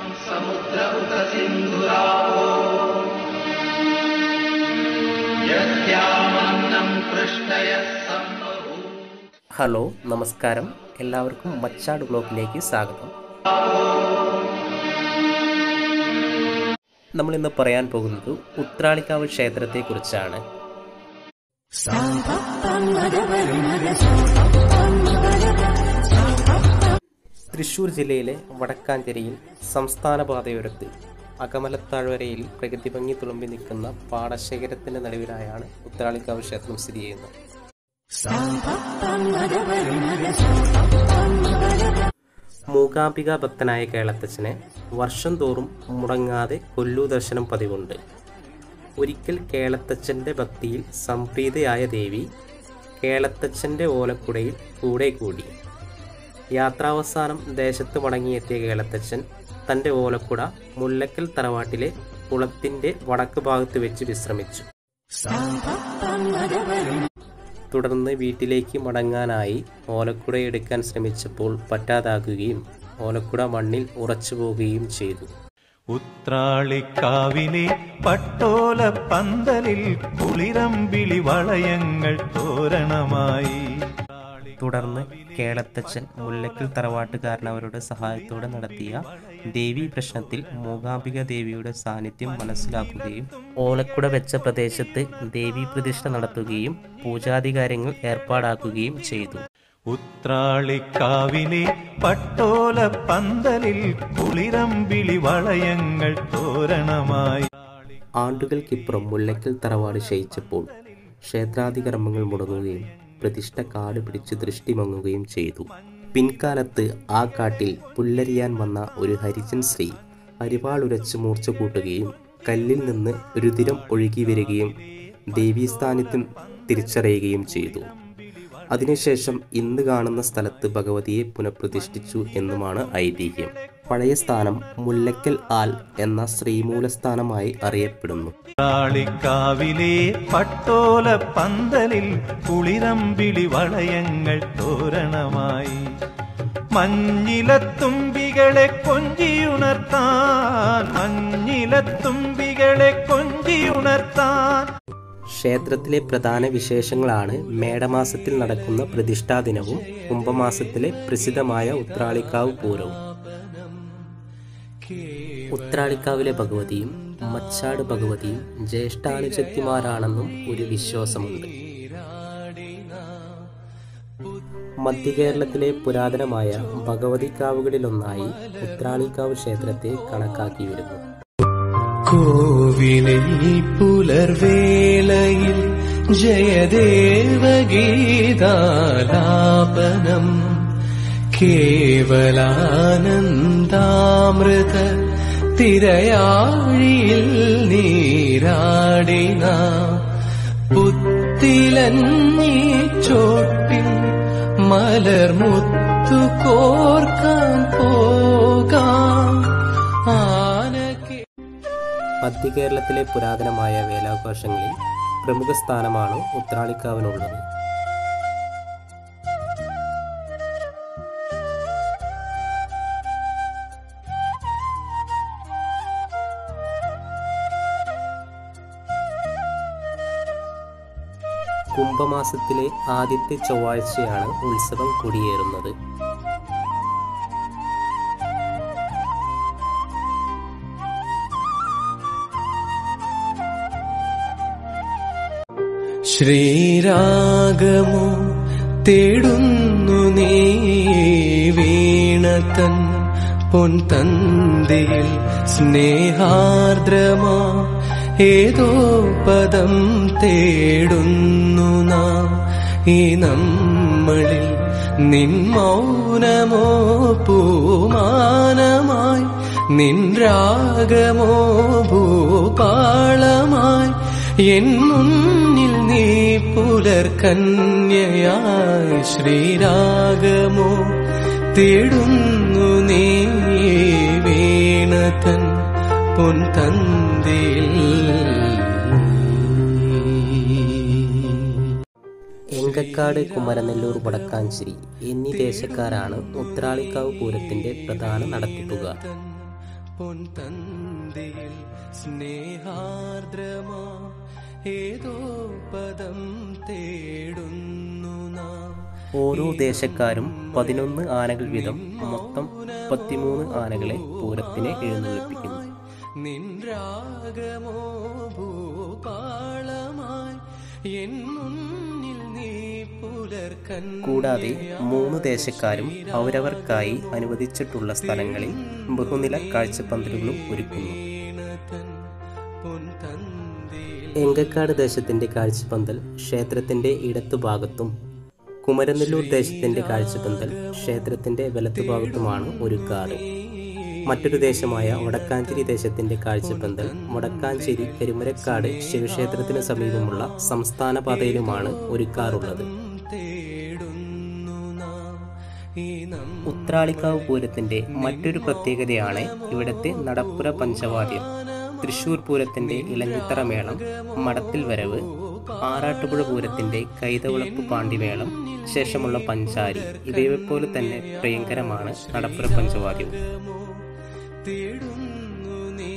समुद्रमुखसिन्धुरावो यस्यामन्नं पृष्टयः सम्बभूव hello നമസ്കാരം എല്ലാവർക്കും മച്ചാട് ബ്ലോഗിലേക്ക് സ്വാഗതം നമ്മൾ ഇന്ന് പറയാൻ പോകുന്നത് ഉത്രാളിക്കാവ് ക്ഷേത്രത്തെക്കുറിച്ചാണ് തൃശൂർ ജില്ലയിലെ വടക്കാഞ്ചേരിയിൽ സംസ്ഥാന പാതയോരത്ത് അകമലത്താഴ്വരയിൽ പ്രകൃതി ഭംഗി തുളുമ്പി നിൽക്കുന്ന പാടശേഖരത്തിന്റെ നടുവിലായാണ് ഉത്രാളിക്കാവ് ക്ഷേത്രം സ്ഥിതി ചെയ്യുന്നത് മൂകാംബിക ഭക്തനായ കേളത്തച്ഛനെ വർഷം തോറും മുടങ്ങാതെ കൊല്ലു ദർശനം പതിവുണ്ട് ഒരിക്കൽ കേളത്തച്ഛൻ്റെ ഭക്തിയിൽ സംപ്രീതയായ ദേവി കേളത്തച്ഛൻ്റെ ഓലക്കുടയിൽ കൂടെ കൂടി യാത്രാവസാനം ദേശത്ത് മടങ്ങിയെത്തിയ കേളത്തച്ഛൻ തൻ്റെ ഓലക്കുട മുല്ലക്കൽ തറവാട്ടിലെ കുളത്തിൻ്റെ വടക്ക് ഭാഗത്ത് വെച്ച് വിശ്രമിച്ചു തുടർന്ന് വീട്ടിലേക്ക് മടങ്ങാനായി ഓലക്കുട എടുക്കാൻ ശ്രമിച്ചപ്പോൾ പറ്റാതാകുകയും ഓലക്കുട മണ്ണിൽ ഉറച്ചു പോവുകയും ചെയ്തു ഉത്രാളിക്കാവിലെ പട്ടോല പന്തലിൽ കുളിരമ്പിളി വളയങ്ങൾ തോരണമായി തുടർന്ന് കേളത്തച്ഛൻ മുല്ലക്കൽ തറവാട്ടുകാരനവരുടെ സഹായത്തോടെ നടത്തിയ ദേവീ പ്രശ്നത്തിൽ മൂകാംബിക ദേവിയുടെ സാന്നിധ്യം മനസ്സിലാക്കുകയും ഓലക്കുട വെച്ച പ്രദേശത്ത് ദേവീ പ്രതിഷ്ഠ നടത്തുകയും പൂജാധികാരങ്ങൾ ഏർപ്പാടാക്കുകയും ചെയ്തു ഉത്രാളിക്കാവിലെ പട്ടോല പന്തലിൽ കുളിരമ്പിളി വളയങ്ങൾ തോരണമായി ആണ്ടുകൾക്കിപ്പുറം മുല്ലക്കൽ തറവാട് ക്ഷയിച്ചപ്പോൾ ക്ഷേത്രാധികർമ്മങ്ങൾ മുടങ്ങുകയും പ്രതിഷ്ഠ കാട് പിടിച്ച് ദൃഷ്ടി മങ്ങുകയും ചെയ്തു പിൻകാലത്ത് ആ കാട്ടിൽ പുല്ലരിയാൻ വന്ന ഒരു ഹരിജൻ സ്ത്രീ അരിവാളുരച്ച് മൂർച്ച കൂട്ടുകയും കല്ലിൽ നിന്ന് രുതിരം ഒഴുകി വരികയും ദേവീസ്ഥാനിത്യം തിരിച്ചറിയുകയും ചെയ്തു അതിനുശേഷം ഇന്ന് കാണുന്ന സ്ഥലത്ത് ഭഗവതിയെ പുനഃപ്രതിഷ്ഠിച്ചു എന്നുമാണ് ഐതിഹ്യം പഴയ സ്ഥാനം മുല്ലക്കൽ ആൽ എന്ന ശ്രീമൂലസ്ഥാനമായി അറിയപ്പെടുന്നു ഉത്രാളിക്കാവിലെ പട്ടോല പന്തലിൽ കുളിരമ്പിളി വളയങ്ങൾ തോരണമായി മഞ്ഞിലത്തുമ്പികളെ കൊഞ്ചിയുണർത്താൻ മഞ്ഞിലത്തുമ്പികളെ കൊഞ്ചിയുണർത്താൻ ക്ഷേത്രത്തിലെ പ്രധാന വിശേഷങ്ങളാണ് മേടമാസത്തിൽ നടക്കുന്ന പ്രതിഷ്ഠാ ദിനവും കുംഭമാസത്തിലെ പ്രസിദ്ധമായ ഉത്രാളിക്കാവ് പൂരവും ഉത്രാളിക്കാവിലെ ഭഗവതിയും മച്ചാട് ഭഗവതിയും ജ്യേഷ്ഠാനുജത്തിമാരാണെന്നും ഒരു വിശ്വാസമുണ്ട് മധ്യകേരളത്തിലെ പുരാതനമായ ഭഗവതിക്കാവുകളിലൊന്നായി ഉത്രാളിക്കാവ് ക്ഷേത്രത്തെ കണക്കാക്കി വരുന്നു കോവിലിൽ പുലർവേളയിൽ ജയദേവഗീതാലാപനം കേവലാനന്ദാമൃത തിരയാഴിയിൽ നീരാടിന പുത്തിലഞ്ഞീ ചോട്ടിൽ മലർമുത്തു കോർക്കാൻ പോകാം ആനക്കെ മധ്യകേരളത്തിലെ പുരാതനമായ വേലാഘോഷങ്ങളിൽ പ്രമുഖ സ്ഥാനമാണ് ഉത്രാളിക്കാവിനുള്ളത് കുംഭമാസത്തിലെ ആദ്യത്തെ ചൊവ്വാഴ്ചയാണ് ഉത്സവം കൊടിയേറുന്നത് ശ്രീരാഗമോ തേടുന്നു നീ വീണതൻ പൊൻതന്തിയിൽ സ്നേഹാർദ്രമാ ഏതോ പദം തേടുന്നു നാം ഈ നമ്മളിൽ നിൻ മൗനമോ പൂമാനമായി നിൻ രാഗമോ ഭൂപാളമായി എൻ മുന്നിൽ നീ പുലർകന്യയായി ശ്രീരാഗമോ തേടുന്നു നീ വീണതൻ പൊൻതന്തിയിൽ എങ്കക്കാട് കുമരനെല്ലൂർ വടക്കാഞ്ചേരി എന്നീ ദേശക്കാരാണ് ഉത്രാളിക്കാവ് പൂരത്തിന്റെ പ്രധാന നടത്തിപ്പുകാർ പൊൻതന്തിയിൽ സ്നേഹാർദ്രമാ ഏതോ പദം തേടുന്നു നാം ഓരോ ദേശക്കാരും പതിനൊന്ന് ആനകൾ വീതം മൊത്തം മുപ്പത്തിമൂന്ന് ആനകളെ പൂരത്തിന് എഴുന്നള്ളിപ്പിക്കുന്നു നിൻരാഗമോ ഭൂപാളമായി എൻ മുന്നിൽ നീ പുലർക്കൻ കൂടാതെ മൂന്ന് ദേശക്കാരും അവരവർക്കായി അനുവദിച്ചിട്ടുള്ള സ്ഥലങ്ങളിൽ ബഹുനില കാഴ്ചപ്പന്തലുകളും ഒരുക്കുന്നു വീണതൻ പൊൻതന്തിയിൽ എങ്കക്കാട് ദേശത്തിന്റെ കാഴ്ചപ്പന്തൽ ക്ഷേത്രത്തിന്റെ ഇടത്തുഭാഗത്തും കുമരനെല്ലൂർ ദേശത്തിന്റെ കാഴ്ചപ്പന്തൽ ക്ഷേത്രത്തിന്റെ വലത്തുഭാഗത്തുമാണ് ഒരുക്കാറ് മറ്റൊരു ദേശമായ വടക്കാഞ്ചേരി ദേശത്തിന്റെ കാഴ്ചപ്പന്തൽ വടക്കാഞ്ചേരി കരിമരക്കാട് ശിവക്ഷേത്രത്തിന് സമീപമുള്ള സംസ്ഥാന പാതയിലുമാണ് ഒരുക്കാറുള്ളത് തേടുന്നു നാം ഈ നം ഉത്രാളിക്കാവ് പൂരത്തിന്റെ മറ്റൊരു പ്രത്യേകതയാണ് ഇവിടുത്തെ നടപ്പുര പഞ്ചവാദ്യം തൃശൂർ പൂരത്തിന്റെ ഇലഞ്ഞിത്തറ മേളം മടത്തിൽ വരവ് ആറാട്ടുപുഴ പൂരത്തിന്റെ കൈതവിളപ്പ് പാണ്ടിമേളം ശേഷമുള്ള പഞ്ചാരി ഇവയെപ്പോലെ തന്നെ പ്രിയങ്കരമാണ് നടപ്പുര പഞ്ചവാദ്യവും തേടുന്നു നീ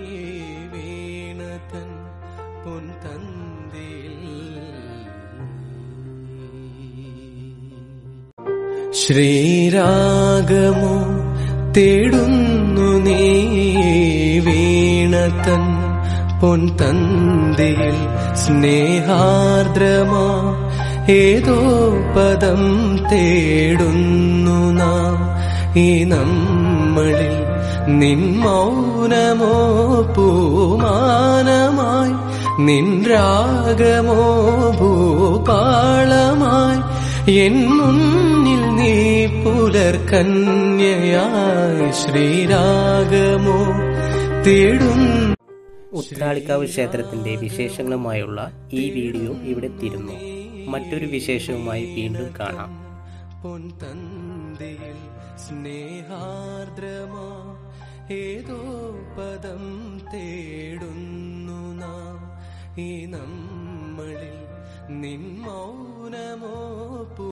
വീണതൻ പൊൻതന്തിയിൽ ശ്രീരാഗമോ തേടുന്നു നീ വീണതൻ പൊൻതന്തിയിൽ സ്നേഹാർദ്രമാ ഏതോ പദം തേടുന്നു നാം ഈ നമ്മളിൽ നിൻ മൗനമോ പൂമാനമായി നിൻ രാഗമോ ഭൂപാളമായി എൻ മുന്നിൽ നീ പുലർക്കന്യയായി ശ്രീരാഗമോ തേടുന്നു ഉത്രാളിക്കാവ് ക്ഷേത്രത്തിന്റെ വിശേഷങ്ങളുമായുള്ള ഈ വീഡിയോ ഇവിടെ തീരുന്നു മറ്റൊരു വിശേഷവുമായി വീണ്ടും കാണാം പൊൻതന്തിയിൽ സ്നേഹാർദ്രമാ ഏതോ പദം തേടുന്നു നാം ഈ നമ്മളിൽ നിൻ മൗനമോ